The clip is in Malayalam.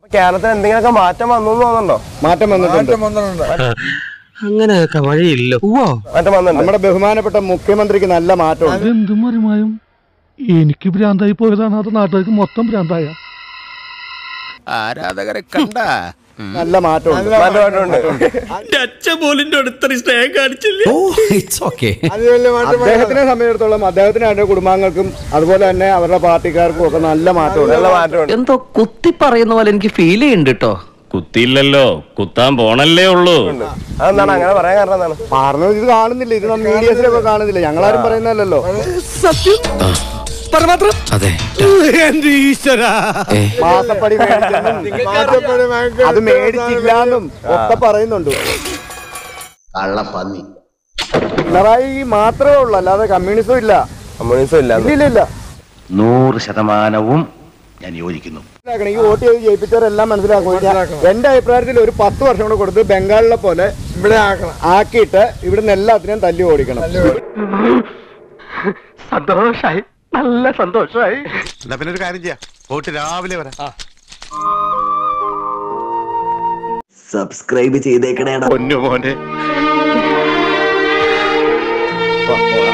കേരളത്തിൽ എന്തെങ്കിലുമൊക്കെ മാറ്റം വന്നു എന്ന് തോന്നുന്നുണ്ടോ മാറ്റം വന്നിട്ടുണ്ട് മാറ്റം വന്നിട്ടുണ്ട് അങ്ങനെയൊക്കെ വഴിയില്ല മാറ്റം വന്നിട്ടുണ്ട് നമ്മുടെ ബഹുമാനപ്പെട്ട മുഖ്യമന്ത്രിക്ക് നല്ല മാറ്റമുണ്ട് അതെന്തും മറിമായും എനിക്ക് ഭ്രാന്തായി പോയതാണ് അത് നാട്ടുകാർക്ക് മൊത്തം ഭ്രാന്തായ ആരാധകരെ കണ്ട നല്ല മാറ്റമുണ്ട് മാറ്റമായിട്ടുണ്ട് ഇറ്റ്സ് ഓക്കെ അത് വലിയ മാറ്റം അദ്ദേഹത്തിനെ സംബന്ധിച്ചിടത്തോളം അദ്ദേഹത്തിന് അവരുടെ കുടുംബാംഗങ്ങൾക്കും അതുപോലെ തന്നെ അവരുടെ പാർട്ടിക്കാർക്കും ഒക്കെ നല്ല മാറ്റമുണ്ട് നല്ല മാറ്റമുണ്ട് എന്തോ കുത്തി പറയുന്ന പോലെ എനിക്ക് ഫീൽ ചെയ്യുന്നുണ്ട് കേട്ടോ കുത്തിയില്ലല്ലോ കുത്താൻ പോണല്ലേ ഉള്ളൂ അതെന്താണ് അങ്ങനെ പറയാൻ കാരണം എന്താണ് പറഞ്ഞത് ഇത് കാണുന്നില്ല ഇത് മീഡിയസിലൊക്കെ കാണുന്നില്ല ഞങ്ങളാരും പറയുന്നതല്ലോ അതെ മാസപ്പടി മേടിച്ചെന്നും മാറ്റപ്പടി ഭയങ്കര അത് മേടിച്ചില്ലാന്നും ഒക്കെ പറയുന്നുണ്ട് കള്ളപ്പന്നി പിണറായി മാത്രമേ ഉള്ളൂ അല്ലാതെ കമ്മ്യൂണിസം ഇല്ല കമ്മ്യൂണിസം ഇല്ല ഇല്ല ഇല്ല ഇല്ല നൂറ് ശതമാനവും ഞാൻ യോജിക്കുന്നു മനസ്സിലാക്കണം. ഈ വോട്ട് ചെയ്ത് ജയിപ്പിച്ചവരെല്ലാം മനസ്സിലാക്കും ഞാൻ- എന്റെ അഭിപ്രായത്തിൽ ഒരു പത്ത് വർഷം കൂടെ കൊടുത്ത് ബംഗാളിലെ പോലെ ഇവിടെ ആക്കണം ആക്കിയിട്ട് ഇവിടുന്ന് എല്ലാത്തിനെയും തല്ലി ഓടിക്കണം സന്തോഷായി നല്ല സന്തോഷായി എന്നാ പിന്നെ ഒരു കാര്യം ചെയ്യാം പോയിട്ട് രാവിലെ വരാം സബ്സ്ക്രൈബ് ചെയ്തേക്കണേടാ പൊന്നു മോനെ